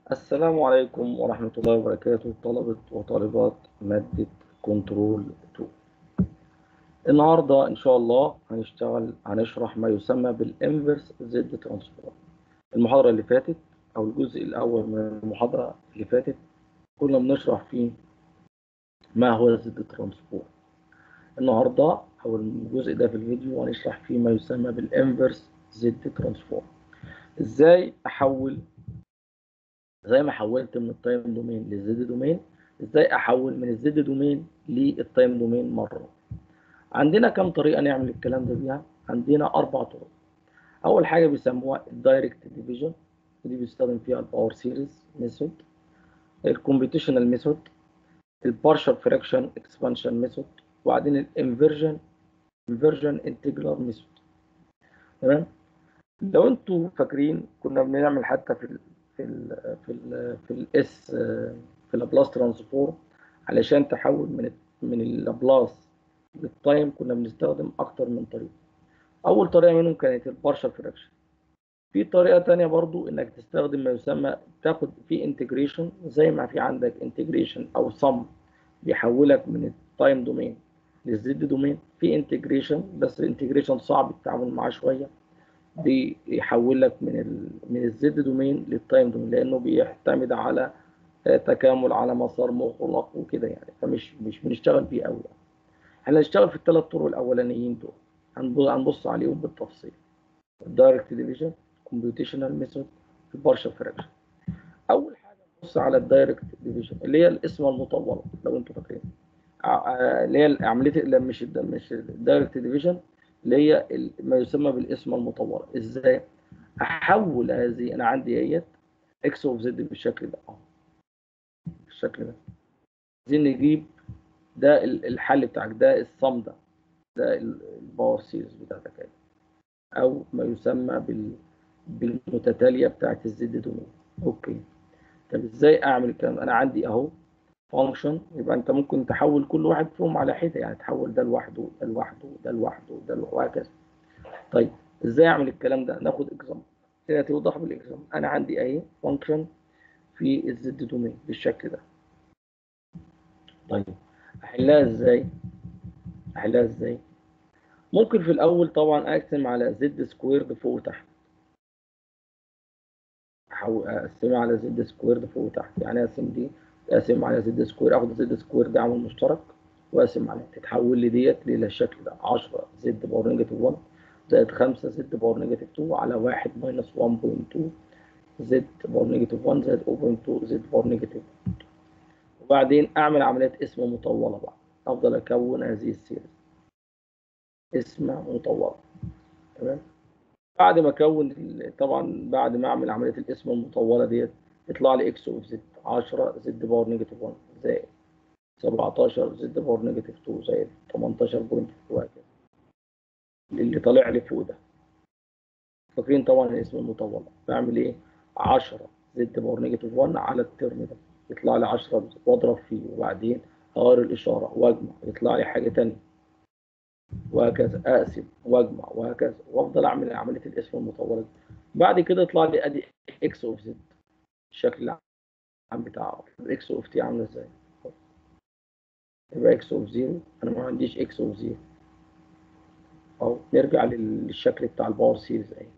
السلام عليكم ورحمة الله وبركاته طلبة وطالبات مادة كنترول 2 النهاردة إن شاء الله هنشتغل هنشرح ما يسمى بالإنفرس زد ترانسفورم المحاضرة اللي فاتت أو الجزء الأول من المحاضرة اللي فاتت كنا بنشرح فيه ما هو الزد ترانسفورم النهاردة أو الجزء ده في الفيديو هنشرح فيه ما يسمى بالإنفرس زد ترانسفورم إزاي أحول زي ما حولت من التايم دومين للزد دومين ازاي احول من الزد دومين للتايم دومين مره عندنا كم طريقه نعمل الكلام ده بيها عندنا اربع طرق اول حاجه بيسموها الدايركت ديفيجن ودي بيستخدم فيها الباور سيريز ميثود الكومبيتيشنال ميثود البارشال فراكشن اكسبانشن ميثود وبعدين الانفرجن انفرجن انتجرال ميثود تمام لو انتوا فاكرين كنا بنعمل حتى في في ال في ال في الاس في اللابلاس ترانسفورم علشان تحول من من اللابلاس للتايم كنا بنستخدم اكتر من طريقه اول طريقه منهم كانت البارشال فراكشن في طريقه تانية برضو انك تستخدم ما يسمى تاخد في انتجريشن زي ما في عندك انتجريشن او سم بيحولك من التايم دومين للزد دومين في انتجريشن بس الانتجريشن صعب التعامل معاه شويه بيحول لك من ال من الزد دومين للتايم دومين لانه بيعتمد على تكامل على مسار مغلق وكده يعني فمش مش بنشتغل بيه قوي يعني. احنا هنشتغل في الثلاث طرق الاولانيين دول هنبص عليهم بالتفصيل الدايركت ديفيجن كومبيوتيشنال ميثود البارشال فراكشن اول حاجه نبص على الدايركت ديفيجن اللي هي القسمه المطوله لو انتوا فاكرين اللي هي عمليه مش مش الدايركت ديفيجن اللي هي ما يسمى بالاسم المطوره ازاي احول هذه انا عندي اهيت اكس اوف زد بالشكل ده اهو بالشكل ده عايزين نجيب ده الحل بتاعك ده الصم ده ده الباور سيريز بتاعتك اهي او ما يسمى بال بالمتتاليه بتاعت الزد دومين اوكي طب ازاي اعمل الكلام ده انا عندي اهو فانكشن يبقى انت ممكن تحول كل واحد فيهم على حده يعني تحول ده لوحده ده لوحده ده لوحده ده لوحده وهكذا طيب ازاي اعمل الكلام ده ناخد اكزامبل هنا توضح بالاكزامبل انا عندي اهي فانكشن في الزد دومين بالشكل ده طيب احلها ازاي احلها ازاي ممكن في الاول طبعا اقسم على زد سكويرد فوق وتحت اقسمها على زد سكويرد فوق وتحت يعني اقسم دي اقسم على زد سكوير اخد زد سكوير ده عامل مشترك واقسم عليه تتحول لي ديت للشكل ده 10 زد باور نيجاتيف 1 زائد 5 زد باور نيجاتيف 2 على 1 ماينس 1.2 زد باور نيجاتيف 1 زائد 0.2 زد باور نيجاتيف وبعدين اعمل عمليه اسم مطوله بقى افضل اكون هذه السيريز اسم مطوله تمام بعد ما اكون طبعا بعد ما اعمل عمليه الاسم المطوله ديت يطلع لي اكس اوف زد 10 زد باور نيجاتيف 1 زائد 17 زد باور نيجاتيف 2 زائد 18 بوينت وهكذا اللي طالع لي فوق ده فاكرين طبعا الاسم المطول بعمل ايه 10 زد باور نيجاتيف 1 على الترم ده يطلع لي 10 واضرب فيه وبعدين اغير الاشاره واجمع يطلع لي حاجه ثانيه وهكذا اقسم واجمع وهكذا وافضل اعمل عمليه الاسم المطوله دي بعد كده يطلع لي ادي اكس اوف زد الشكل العام بتاع اكس اوف تي عامله ازاي يبقى اكس اوف زيرو انا ما عنديش اكس اوف زيرو اهو نرجع للشكل بتاع الباور سيريز اهي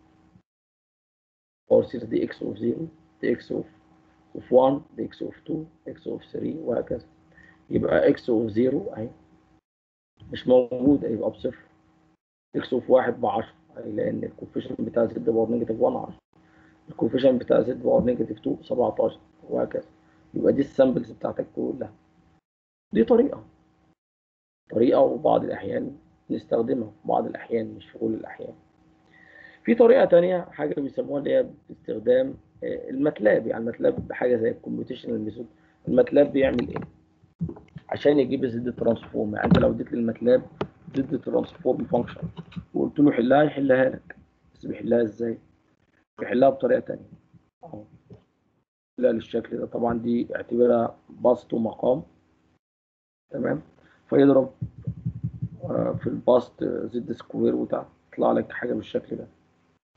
الباور سيريز دي اكس اوف زيرو دي اكس اوف اوف 1 دي اكس اوف 2 اكس اوف 3 وهكذا يبقى اكس اوف زيرو اهي مش موجود يبقى بصفر اكس اوف 1 ب 10 لان الكوفيشن بتاع زد باور نيجاتيف 1 10 الكوفيشن بتاع زد باور نيجاتيف 2 17 وهكذا يبقى دي السامبلز بتاعتك كلها دي طريقة طريقة وبعض الأحيان نستخدمها في بعض الأحيان مش في كل الأحيان في طريقة تانية حاجة بيسموها اللي هي باستخدام الماتلاب يعني الماتلاب بحاجة زي الكومبيوتيشنال ميثود الماتلاب بيعمل إيه؟ عشان يجيب الزد ترانسفورم يعني أنت لو اديت للماتلاب زد ترانسفورم فانكشن وقلت له حلها يحلها لك بس بيحلها إزاي؟ بيحلها بطريقة تانية أهو لا للشكل ده طبعا دي اعتبرها بسط ومقام تمام فيضرب في الباست زد سكوير وتطلع لك حاجه بالشكل ده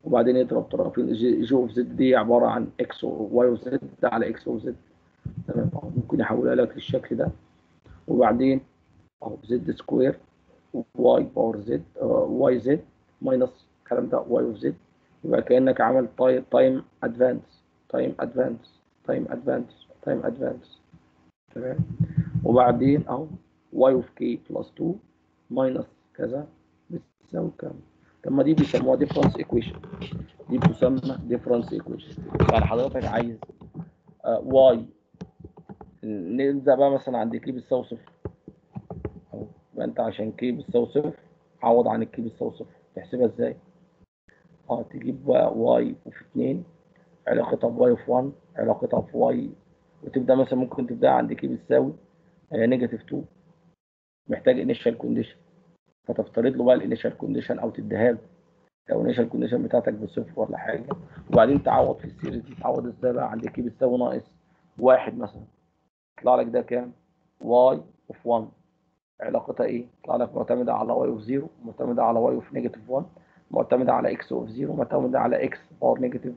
وبعدين يضرب طرفين جي اوف زد دي عباره عن اكس واي اوف زد على اكس اوف زد تمام ممكن يحولها لك للشكل ده وبعدين اهو زد سكوير واي باور زد واي زد ماينس الكلام ده واي اوف زد يبقى كانك عمل تايم ادفانس تايم ادفانس تايم ادفانس تايم ادفانس تمام وبعدين اهو واي اوف كي بلس 2 ماينس كذا بتساوي كام طب ما دي بيسموها ديفرنس ايكويشن دي بتسمى ديفرنس ايكويشن يعني حضرتك عايز واي نبدا بقى مثلا عند كي بتساوي صفر اهو يبقى انت عشان كي بتساوي صفر عوض عن الكي بتساوي صفر تحسبها ازاي؟ اه تجيب بقى واي في 2 علاقتها بواي في 1 علاقتها في واي وتبدا مثلا ممكن تبدا عند كي بتساوي نيجاتيف 2 محتاج انيشال كونديشن فتفترض له بقى الانيشال كونديشن او تديها له لو الانيشال كونديشن بتاعتك بصفر ولا حاجه وبعدين تعوض في السيريز دي تعوض ازاي بقى عند كي بتساوي ناقص واحد مثلا يطلع لك ده كام؟ واي اوف 1 علاقتها ايه؟ يطلع لك معتمده على واي اوف 0 معتمده على واي اوف نيجاتيف 1 معتمده على اكس اوف 0 معتمده على اكس باور نيجاتيف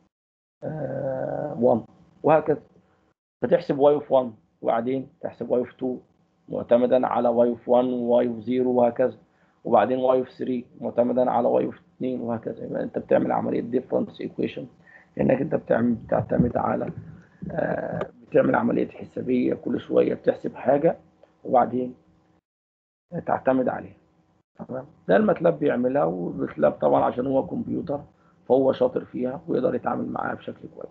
1 وهكذا فتحسب واي اوف 1 وبعدين تحسب واي اوف 2 معتمدا على واي اوف 1 وواي اوف 0 وهكذا وبعدين واي اوف 3 معتمدا على واي اوف 2 وهكذا يبقى انت بتعمل عمليه ديفرنس ايكويشن لانك انت بتعمل بتعتمد على آه بتعمل عمليه حسابيه كل شويه بتحسب حاجه وبعدين تعتمد عليها تمام ده الماتلاب بيعملها والماتلاب طبعا عشان هو كمبيوتر فهو شاطر فيها ويقدر يتعامل معاها بشكل كويس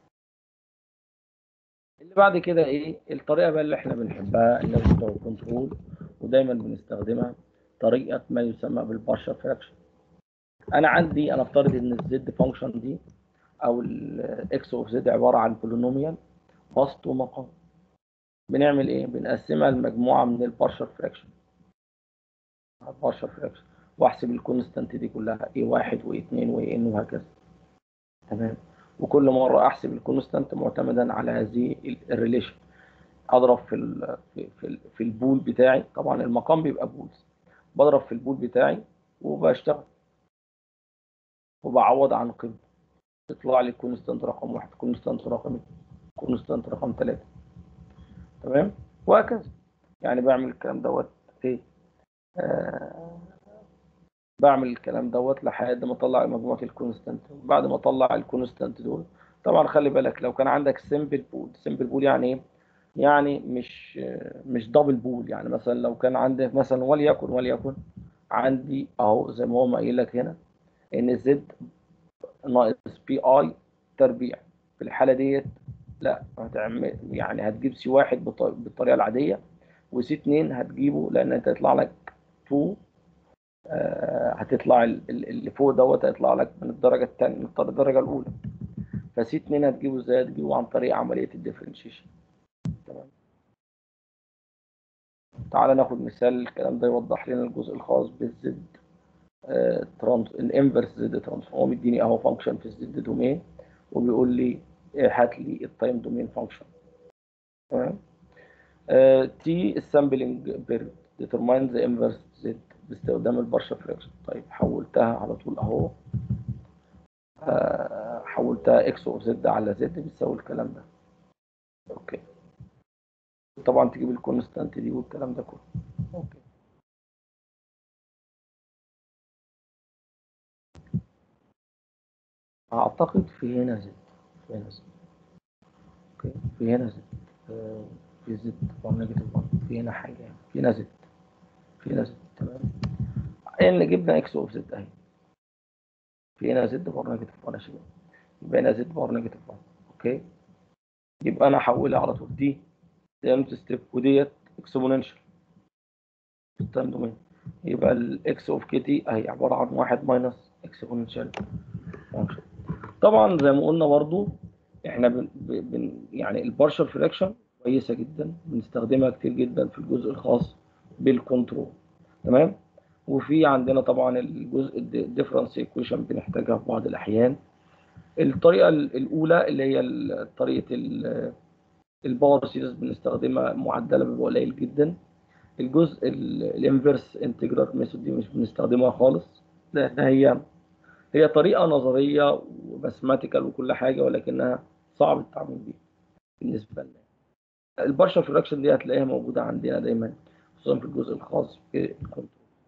اللي بعد كده ايه الطريقه بقى اللي احنا بنحبها اللي هو كنترول ودايما بنستخدمها طريقه ما يسمى بالبارشال فراكشن انا عندي انا افترض ان الزد فانكشن دي او الاكس اوف زد عباره عن بولينوميال بسط ومقام بنعمل ايه بنقسمها لمجموعه من البارشال فراكشن البارشال فراكشن واحسب الكونستانت دي كلها ايه واحد واثنين وان وهكذا تمام وكل مره احسب الكونستانت معتمدا على هذه الريليشن اضرب في ال في في, في البول بتاعي طبعا المقام بيبقى بولز بضرب في البول بتاعي وبشتغل وبعوض عن قيمته يطلع لي كونستانت رقم واحد كونستانت رقم اثنين كونستانت رقم ثلاثة تمام وهكذا يعني بعمل الكلام دوت ايه آه بعمل الكلام دوت لحد ما اطلع مجموعه الكونستانت بعد ما اطلع الكونستانت دول طبعا خلي بالك لو كان عندك سمبل بول سمبل بول يعني ايه يعني مش مش دبل بول يعني مثلا لو كان عندك مثلا وليكن وليكن عندي اهو زي ما هو قايل لك هنا ان زد ناقص بي اي تربيع في الحاله ديت لا هتعمل يعني هتجيب سي واحد بالطريقه العاديه وسي 2 هتجيبه لان انت هيطلع لك 2 آه هتطلع اللي فوق دوت هيطلع لك من الدرجه الثانيه من الدرجه الاولى فسي 2 هتجيبه ازاي هتجيبه عن طريق عمليه الديفرنشيشن تمام تعال ناخد مثال الكلام ده يوضح لنا الجزء الخاص بالزد آه ترانس الانفرس زد ترانسفورم هو مديني اهو فانكشن في الزد دومين وبيقول لي هات لي التايم دومين فانكشن تمام تي السامبلنج بيرد determine the inverse z باستخدام البارشا فراكشن طيب حولتها على طول اهو آه حولتها اكس اوف زد على زد بتساوي الكلام ده اوكي طبعا تجيب الكونستانت دي والكلام ده كله اوكي اعتقد في هنا زد في هنا زد اوكي في هنا زد آه في زد طبعا نيجاتيف 1 في هنا حاجه يعني في هنا زد في هنا زد تمام ان جبنا اكس اوف زد اهي في هنا زد باور نيجاتيف 1 يا شباب يبقى هنا زد باور نيجاتيف 1 اوكي يبقى انا هحولها على طول دي ديامت ستيب وديت اكسبوننشال في التايم دومين يبقى الاكس اوف كي تي اهي عباره عن 1 ماينس اكسبوننشال فانكشن طبعا زي ما قلنا برضو احنا بن, بن يعني البارشال فراكشن كويسه جدا بنستخدمها كتير جدا في الجزء الخاص بالكنترول تمام وفي عندنا طبعا الجزء الديفرنس ايكويشن بنحتاجها في بعض الاحيان الطريقه الاولى اللي هي طريقه الباور سيريز بنستخدمها معدله بيبقى قليل جدا الجزء الانفرس انتجرال ميثود دي مش بنستخدمها خالص لان هي هي طريقة نظرية وماثماتيكال وكل حاجة ولكنها صعب التعامل بيها بالنسبة لنا البارشال فراكشن دي هتلاقيها موجودة عندنا دايما خصوصا في الجزء الخاص بالكنترول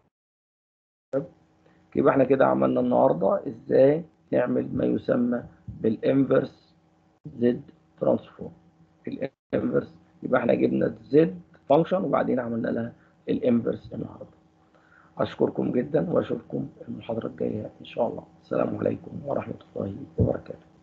يبقى احنا كده عملنا النهارده ازاي نعمل ما يسمى بالانفرس زد ترانسفورم الانفرس يبقى احنا جبنا الزد فانكشن وبعدين عملنا لها الانفرس النهارده اشكركم جدا واشوفكم المحاضره الجايه ان شاء الله السلام عليكم ورحمه الله وبركاته